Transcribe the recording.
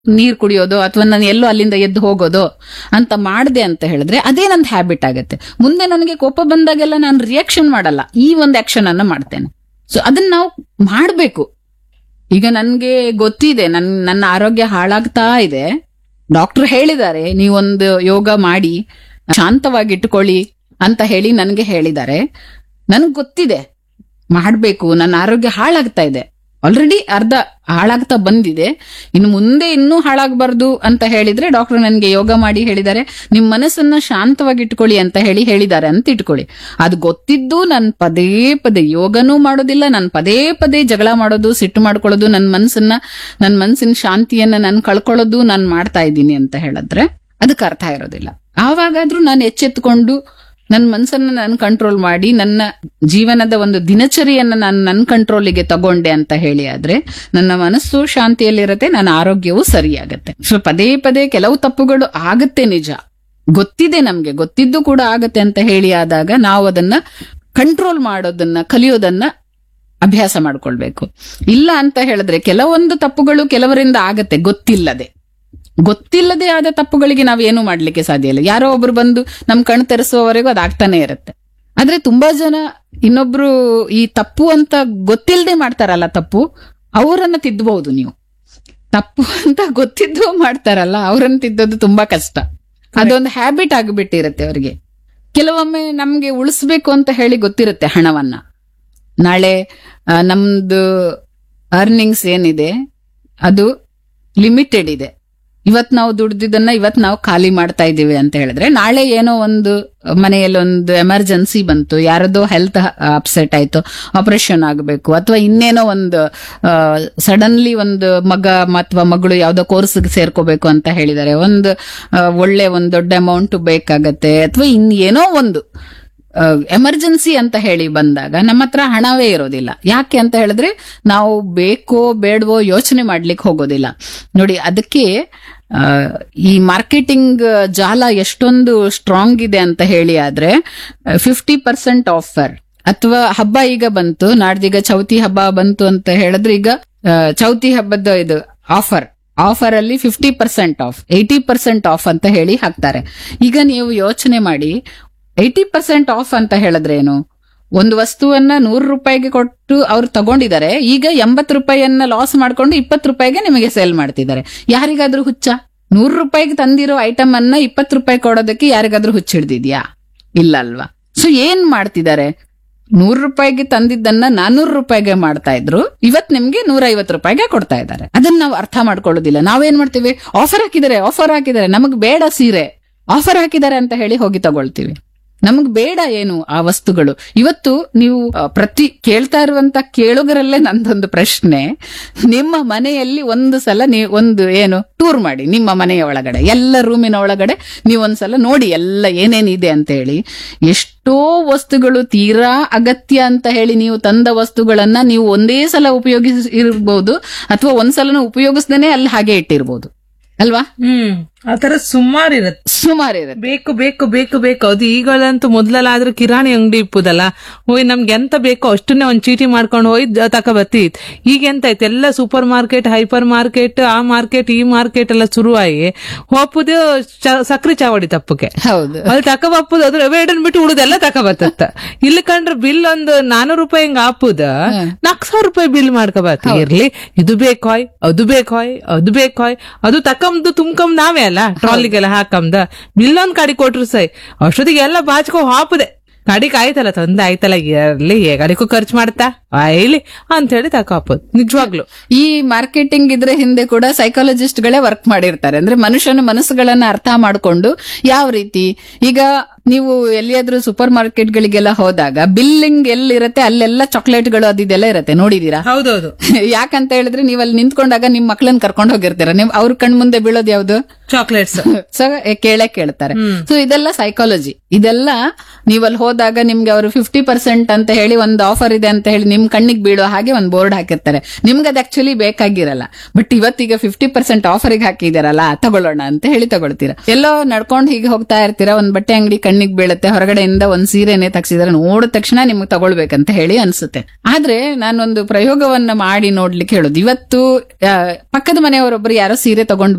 ನೀರ್ ಕುಡಿಯೋದು ಅಥವಾ ನಾನು ಎಲ್ಲೋ ಅಲ್ಲಿಂದ ಎದ್ದು ಹೋಗೋದು ಅಂತ ಮಾಡಿದೆ ಅಂತ ಹೇಳಿದ್ರೆ ಅದೇ ನಂದು ಹ್ಯಾಬಿಟ್ ಆಗುತ್ತೆ ಮುಂದೆ ನನಗೆ ಕೋಪ ಬಂದಾಗೆಲ್ಲ ನಾನು ರಿಯಾಕ್ಷನ್ ಮಾಡಲ್ಲ ಈ ಒಂದು ಆಕ್ಷನ್ ಅನ್ನ ಮಾಡ್ತೇನೆ ಸೊ ಅದನ್ನ ನಾವು ಮಾಡ್ಬೇಕು ಈಗ ನನ್ಗೆ ಗೊತ್ತಿದೆ ನನ್ ನನ್ನ ಆರೋಗ್ಯ ಹಾಳಾಗ್ತಾ ಇದೆ ಡಾಕ್ಟರ್ ಹೇಳಿದ್ದಾರೆ ನೀವೊಂದು ಯೋಗ ಮಾಡಿ ಶಾಂತವಾಗಿ ಇಟ್ಕೊಳ್ಳಿ ಅಂತ ಹೇಳಿ ನನಗೆ ಹೇಳಿದ್ದಾರೆ ನನ್ಗೆ ಗೊತ್ತಿದೆ ಮಾಡ್ಬೇಕು ನನ್ನ ಆರೋಗ್ಯ ಹಾಳಾಗ್ತಾ ಇದೆ ಆಲ್ರೆಡಿ ಅರ್ಧ ಹಾಳಾಗ್ತಾ ಬಂದಿದೆ ಇನ್ನು ಮುಂದೆ ಇನ್ನೂ ಹಾಳಾಗಬಾರ್ದು ಅಂತ ಹೇಳಿದ್ರೆ ಡಾಕ್ಟರ್ ನನಗೆ ಯೋಗ ಮಾಡಿ ಹೇಳಿದ್ದಾರೆ ನಿಮ್ ಮನಸ್ಸನ್ನ ಶಾಂತವಾಗಿ ಇಟ್ಕೊಳ್ಳಿ ಅಂತ ಹೇಳಿ ಹೇಳಿದ್ದಾರೆ ಅಂತ ಇಟ್ಕೊಳ್ಳಿ ಅದು ಗೊತ್ತಿದ್ದು ನನ್ ಪದೇ ಪದೇ ಯೋಗನೂ ಮಾಡೋದಿಲ್ಲ ನನ್ ಪದೇ ಪದೇ ಜಗಳ ಮಾಡೋದು ಸಿಟ್ಟು ಮಾಡ್ಕೊಳ್ಳೋದು ನನ್ನ ಮನಸ್ಸನ್ನ ನನ್ನ ಮನಸ್ಸಿನ ಶಾಂತಿಯನ್ನ ನಾನು ಕಳ್ಕೊಳ್ಳೋದು ನಾನು ಮಾಡ್ತಾ ಇದ್ದೀನಿ ಅಂತ ಹೇಳಿದ್ರೆ ಅದಕ್ಕೆ ಅರ್ಥ ಇರೋದಿಲ್ಲ ಆವಾಗಾದ್ರೂ ನಾನು ಎಚ್ಚೆತ್ತುಕೊಂಡು ನನ್ನ ಮನಸ್ಸನ್ನ ನಾನು ಕಂಟ್ರೋಲ್ ಮಾಡಿ ನನ್ನ ಜೀವನದ ಒಂದು ದಿನಚರಿಯನ್ನ ನಾನು ನನ್ನ ಕಂಟ್ರೋಲಿಗೆ ತಗೊಂಡೆ ಅಂತ ಹೇಳಿ ಆದ್ರೆ ನನ್ನ ಮನಸ್ಸು ಶಾಂತಿಯಲ್ಲಿರುತ್ತೆ ನನ್ನ ಆರೋಗ್ಯವು ಸರಿಯಾಗತ್ತೆ ಸೊ ಪದೇ ಪದೇ ಕೆಲವು ತಪ್ಪುಗಳು ಆಗುತ್ತೆ ನಿಜ ಗೊತ್ತಿದೆ ನಮ್ಗೆ ಗೊತ್ತಿದ್ದು ಕೂಡ ಆಗತ್ತೆ ಅಂತ ಹೇಳಿ ಆದಾಗ ನಾವು ಅದನ್ನ ಕಂಟ್ರೋಲ್ ಮಾಡೋದನ್ನ ಕಲಿಯೋದನ್ನ ಅಭ್ಯಾಸ ಮಾಡ್ಕೊಳ್ಬೇಕು ಇಲ್ಲ ಅಂತ ಹೇಳಿದ್ರೆ ಕೆಲವೊಂದು ತಪ್ಪುಗಳು ಕೆಲವರಿಂದ ಆಗತ್ತೆ ಗೊತ್ತಿಲ್ಲದೆ ಗೊತ್ತಿಲ್ಲದೆ ಆದ ತಪ್ಪುಗಳಿಗೆ ನಾವೇನು ಮಾಡ್ಲಿಕ್ಕೆ ಸಾಧ್ಯ ಇಲ್ಲ ಯಾರೋ ಒಬ್ರು ಬಂದು ನಮ್ ಕಣ್ ತೆರೆಸುವವರೆಗೂ ಅದಾಗ್ತಾನೆ ಇರುತ್ತೆ ಆದ್ರೆ ತುಂಬಾ ಜನ ಇನ್ನೊಬ್ರು ಈ ತಪ್ಪು ಅಂತ ಗೊತ್ತಿಲ್ಲದೆ ಮಾಡ್ತಾರಲ್ಲ ತಪ್ಪು ಅವರನ್ನ ತಿದ್ದಬಹುದು ನೀವು ತಪ್ಪು ಅಂತ ಗೊತ್ತಿದ್ದು ಮಾಡ್ತಾರಲ್ಲ ಅವರನ್ನ ತಿದ್ದೋದು ತುಂಬಾ ಕಷ್ಟ ಅದೊಂದು ಹ್ಯಾಬಿಟ್ ಆಗಿಬಿಟ್ಟಿರುತ್ತೆ ಅವರಿಗೆ ಕೆಲವೊಮ್ಮೆ ನಮ್ಗೆ ಉಳಿಸ್ಬೇಕು ಅಂತ ಹೇಳಿ ಗೊತ್ತಿರುತ್ತೆ ಹಣವನ್ನ ನಾಳೆ ಆ, ನಮ್ದು ಅರ್ನಿಂಗ್ಸ್ ಏನಿದೆ ಅದು ಲಿಮಿಟೆಡ್ ಇದೆ ಇವತ್ ನಾವು ದುಡ್ದಿದ್ದನ್ನ ಇವತ್ ನಾವು ಖಾಲಿ ಮಾಡ್ತಾ ಇದ್ದೀವಿ ಅಂತ ಹೇಳಿದ್ರೆ ನಾಳೆ ಏನೋ ಒಂದು ಮನೆಯಲ್ಲಿ ಒಂದು ಎಮರ್ಜೆನ್ಸಿ ಬಂತು ಯಾರದೋ ಹೆಲ್ತ್ ಅಪ್ಸೆಟ್ ಆಯ್ತು ಆಪರೇಷನ್ ಆಗಬೇಕು ಅಥವಾ ಇನ್ನೇನೋ ಒಂದು ಸಡನ್ಲಿ ಒಂದು ಮಗ ಅಥವಾ ಮಗಳು ಯಾವ್ದೋ ಕೋರ್ಸ್ಗೆ ಸೇರ್ಕೋಬೇಕು ಅಂತ ಹೇಳಿದ್ದಾರೆ ಒಂದು ಆ, ಒಳ್ಳೆ ಒಂದು ದೊಡ್ಡ ಅಮೌಂಟ್ ಬೇಕಾಗತ್ತೆ ಅಥವಾ ಇನ್ ಏನೋ ಒಂದು ಎಮರ್ಜೆನ್ಸಿ ಅಂತ ಹೇಳಿ ಬಂದಾಗ ನಮ್ಮ ಹತ್ರ ಹಣವೇ ಇರೋದಿಲ್ಲ ಯಾಕೆ ಅಂತ ಹೇಳಿದ್ರೆ ನಾವು ಬೇಕೋ ಬೇಡವೋ ಯೋಚನೆ ಮಾಡ್ಲಿಕ್ಕೆ ಹೋಗೋದಿಲ್ಲ ನೋಡಿ ಅದಕ್ಕೆ ಆ, ಈ ಮಾರ್ಕೆಟಿಂಗ್ ಜಾಲ ಎಷ್ಟೊಂದು ಸ್ಟ್ರಾಂಗ್ ಇದೆ ಅಂತ ಹೇಳಿ ಆದ್ರೆ ಫಿಫ್ಟಿ ಪರ್ಸೆಂಟ್ ಆಫರ್ ಅಥವಾ ಹಬ್ಬ ಈಗ ಬಂತು ನಾಡ್ದೀಗ ಚೌತಿ ಹಬ್ಬ ಬಂತು ಅಂತ ಹೇಳಿದ್ರೆ ಈಗ ಆ, ಚೌತಿ ಹಬ್ಬದ ಇದು ಆಫರ್ ಆಫರ್ ಅಲ್ಲಿ fifty percent off eighty percent off ಅಂತ ಹೇಳಿ ಹಾಕ್ತಾರೆ ಈಗ ನೀವು ಯೋಚನೆ ಮಾಡಿ ಏಯ್ಟಿ ಪರ್ಸೆಂಟ್ ಆಫ್ ಅಂತ ಹೇಳಿದ್ರೆ ಏನು ಒಂದು ವಸ್ತುವನ್ನ ನೂರು ರೂಪಾಯಿಗೆ ಕೊಟ್ಟು ಅವ್ರು ತಗೊಂಡಿದ್ದಾರೆ ಈಗ ಎಂಬತ್ತು ರೂಪಾಯಿಯನ್ನ ಲಾಸ್ ಮಾಡ್ಕೊಂಡು ಇಪ್ಪತ್ತು ರೂಪಾಯಿಗೆ ನಿಮಗೆ ಸೇಲ್ ಮಾಡ್ತಿದ್ದಾರೆ ಯಾರಿಗಾದ್ರೂ ಹುಚ್ಚ ನೂರು ರೂಪಾಯಿಗೆ ತಂದಿರೋ ಐಟಮ್ ಅನ್ನ ಇಪ್ಪತ್ತು ರೂಪಾಯಿ ಕೊಡೋದಕ್ಕೆ ಯಾರಿಗಾದ್ರೂ ಹುಚ್ಚ ಹಿಡ್ದಿದ್ಯಾ ಇಲ್ಲ ಅಲ್ವಾ ಸೊ ಏನ್ ಮಾಡ್ತಿದ್ದಾರೆ ನೂರು ರೂಪಾಯಿಗೆ ತಂದಿದ್ದನ್ನ ನಾನೂರು ರೂಪಾಯಿಗೆ ಮಾಡ್ತಾ ಇದ್ರು ಇವತ್ ನಿಮ್ಗೆ ನೂರ ಐವತ್ತು ರೂಪಾಯಿಗೆ ಕೊಡ್ತಾ ಇದ್ದಾರೆ ಅದನ್ನ ನಾವು ಅರ್ಥ ಮಾಡ್ಕೊಳ್ಳೋದಿಲ್ಲ ನಾವೇನ್ ಮಾಡ್ತೀವಿ ಆಫರ್ ಹಾಕಿದ್ದಾರೆ ಆಫರ್ ಹಾಕಿದ್ದಾರೆ ನಮಗ್ ಬೇಡ ಸೀರೆ ಆಫರ್ ಹಾಕಿದ್ದಾರೆ ಅಂತ ಹೇಳಿ ಹೋಗಿ ತಗೊಳ್ತೀವಿ ನಮಗ್ ಬೇಡ ಏನು ಆ ವಸ್ತುಗಳು ಇವತ್ತು ನೀವು ಆ, ಪ್ರತಿ ಕೇಳ್ತಾ ಇರುವಂತ ಕೇಳುಗರಲ್ಲೇ ನಂದೊಂದು ಪ್ರಶ್ನೆ ನಿಮ್ಮ ಮನೆಯಲ್ಲಿ ಒಂದು ಸಲ ನೀವು ಒಂದು ಏನು ಟೂರ್ ಮಾಡಿ ನಿಮ್ಮ ಮನೆಯ ಒಳಗಡೆ ಎಲ್ಲ ರೂಮಿನ ಒಳಗಡೆ ನೀವು ಒಂದ್ಸಲ ನೋಡಿ ಎಲ್ಲ ಏನೇನಿದೆ ಅಂತ ಹೇಳಿ ಎಷ್ಟೋ ವಸ್ತುಗಳು ತೀರಾ ಅಗತ್ಯ ಅಂತ ಹೇಳಿ ನೀವು ತಂದ ವಸ್ತುಗಳನ್ನ ನೀವು ಒಂದೇ ಸಲ ಉಪಯೋಗಿಸ್ ಇರ್ಬೋದು ಅಥವಾ ಒಂದ್ಸಲನೂ ಉಪಯೋಗಿಸ್ದೇನೆ ಅಲ್ಲಿ ಹಾಗೆ ಇಟ್ಟಿರ್ಬೋದು ಅಲ್ವಾ ಹ್ಮ್ ಆತರ ಸುಮಾರು ಇರತ್ತೆ ಸುಮಾರು ಇರುತ್ತೆ ಬೇಕು ಬೇಕು ಬೇಕು ಬೇಕು ಅದು ಈಗಳಂತೂ ಮೊದ್ಲೆಲ್ಲ ಆದ್ರೆ ಕಿರಾಣಿ ಅಂಗಡಿ ಇಪ್ಪುದಲ್ಲ ಹೋಯ್ ನಮ್ಗೆ ಎಂತ ಬೇಕೋ ಅಷ್ಟನ್ನೇ ಒಂದ್ ಚೀಟಿ ಮಾಡ್ಕೊಂಡು ಹೋಯ್ ತಕಬತ್ತಿ ಈಗ ಎಂತ ಆಯ್ತು ಎಲ್ಲ ಸೂಪರ್ ಮಾರ್ಕೆಟ್ ಹೈಪರ್ ಮಾರ್ಕೆಟ್ ಆ ಮಾರ್ಕೆಟ್ ಈ ಮಾರ್ಕೆಟ್ ಎಲ್ಲ ಶುರುವಾಗಿ ಹೋಪುದು ಸಕ್ರಿ ಚಾವಡಿ ತಪ್ಪಕ್ಕೆ ಹೌದು ಅಲ್ಲಿ ತಕಬಪ್ಪುದು ಅದ್ರ ಬೇಡನ್ ಬಿಟ್ಟು ಉಳಿದೆಲ್ಲ ತಕಬತ್ತ ಇಲ್ಲಿ ಕಂಡ್ರೆ ಬಿಲ್ ಒಂದು ನಾನೂರು ರೂಪಾಯಿ ಹಿಂಗ ಹಾಪುದ ನಾಲ್ಕು ಸಾವಿರ ರೂಪಾಯಿ ಬಿಲ್ ಮಾಡ್ಕೋಬತ್ತ ಇರ್ಲಿ ಇದು ಬೇಕೋಯ್ ಅದು ಬೇಕೋಯ್ ಅದು ಬೇಕೋಯ್ ಅದು ತಕಂದು ತುಂಬ್ಕಂದ್ ನಾವೇ ಅಲ್ಲ ಟ್ರಾಲಿಗೆಲ್ಲ ಹಾಕಂದ ಬಿಲ್ ಒಂದ್ ಕಡಿ ಕೊಟ್ರು ಸೈ ಅಷ್ಟೊತ್ತಿಗೆ ಎಲ್ಲ ಬಾಚ್ಕೊ ಹಾಪುದೆ ಕಡಿಗೆ ಆಯ್ತಲ್ಲ ತಂದೆ ಆಯ್ತಲ್ಲ ಇರ್ಲಿ ಏಗಡಿಗೂ ಖರ್ಚು ಮಾಡ್ತಾ ಆಯ್ಲಿ ಅಂತ ಹೇಳಿ ತಕ ಹಾಪುದು ನಿಜವಾಗ್ಲು ಈ ಮಾರ್ಕೆಟಿಂಗ್ ಇದ್ರೆ ಹಿಂದೆ ಕೂಡ ಸೈಕಾಲಜಿಸ್ಟ್ ಗಳೇ ವರ್ಕ್ ಮಾಡಿರ್ತಾರೆ ಅಂದ್ರೆ ಮನುಷ್ಯನ ಮನಸ್ಸುಗಳನ್ನ ಅರ್ಥ ಮಾಡ್ಕೊಂಡು ಯಾವ ರೀತಿ ಈಗ ನೀವು ಎಲ್ಲಿಯಾದ್ರೂ ಸೂಪರ್ ಮಾರ್ಕೆಟ್ ಗಳಿಗೆಲ್ಲ ಹೋದಾಗ ಬಿಲ್ಲಿಂಗ್ ಎಲ್ಲಿರುತ್ತೆ ಅಲ್ಲೆಲ್ಲ ಚಾಕ್ಲೇಟ್ಗಳು ಅದಿದೆಲ್ಲ ಇರುತ್ತೆ ನೋಡಿದೀರಾ ಹೌದೌದು ಯಾಕಂತ ಹೇಳಿದ್ರೆ ನೀವು ಅಲ್ಲಿ ನಿಂತ್ಕೊಂಡಾಗ ನಿಮ್ ಮಕ್ಳನ್ನ ಕರ್ಕೊಂಡು ಹೋಗಿರ್ತೀರ ನಿಮ್ ಅವ್ರ ಕಣ್ ಮುಂದೆ ಬೀಳೋದು ಯಾವ್ದು ಚಾಕ್ಲೇಟ್ಸ್ ಸೊ ಕೇಳೇ ಕೇಳ್ತಾರೆ ಸೊ ಇದೆಲ್ಲ ಸೈಕಾಲಜಿ ಇದೆಲ್ಲ ನೀವು ಅಲ್ಲಿ ಹೋದಾಗ ನಿಮ್ಗೆ ಅವರು ಫಿಫ್ಟಿ ಪರ್ಸೆಂಟ್ ಅಂತ ಹೇಳಿ ಒಂದು ಆಫರ್ ಇದೆ ಅಂತ ಹೇಳಿ ನಿಮ್ ಕಣ್ಣಿಗೆ ಬೀಳೋ ಹಾಗೆ ಒಂದು ಬೋರ್ಡ್ ಹಾಕಿರ್ತಾರೆ ನಿಮ್ಗೆ ಅದು ಆಕ್ಚುಲಿ ಬೇಕಾಗಿರಲ್ಲ ಬಟ್ ಇವತ್ತೀಗ ಫಿಫ್ಟಿ ಪರ್ಸೆಂಟ್ ಆಫರ್ಗೆ ಹಾಕಿದಾರಲ್ಲ ತಗೊಳ್ಳೋಣ ಅಂತ ಹೇಳಿ ತಗೊಳ್ತೀರಾ ಎಲ್ಲೋ ನಡ್ಕೊಂಡು ಹೀಗೆ ಹೋಗ್ತಾ ಇರ್ತೀರಾ ಒಂದ್ ಬಟ್ಟೆ ಅಂಗಡಿ ಕಣ್ಣಿಗೆ ಬೀಳುತ್ತೆ ಹೊರಗಡೆಯಿಂದ ಒಂದ್ ಸೀರೆನೆ ತಗ್ಸಿದಾರೆ ನೋಡಿದ ತಕ್ಷಣ ನಿಮ್ಗೆ ತಗೊಳ್ಬೇಕಂತ ಹೇಳಿ ಅನ್ಸುತ್ತೆ ಆದ್ರೆ ನಾನೊಂದು ಪ್ರಯೋಗವನ್ನ ಮಾಡಿ ನೋಡ್ಲಿಕ್ಕೆ ಹೇಳೋದು ಇವತ್ತು ಆ, ಪಕ್ಕದ ಮನೆಯವರೊಬ್ರು ಯಾರೋ ಸೀರೆ ತಗೊಂಡ್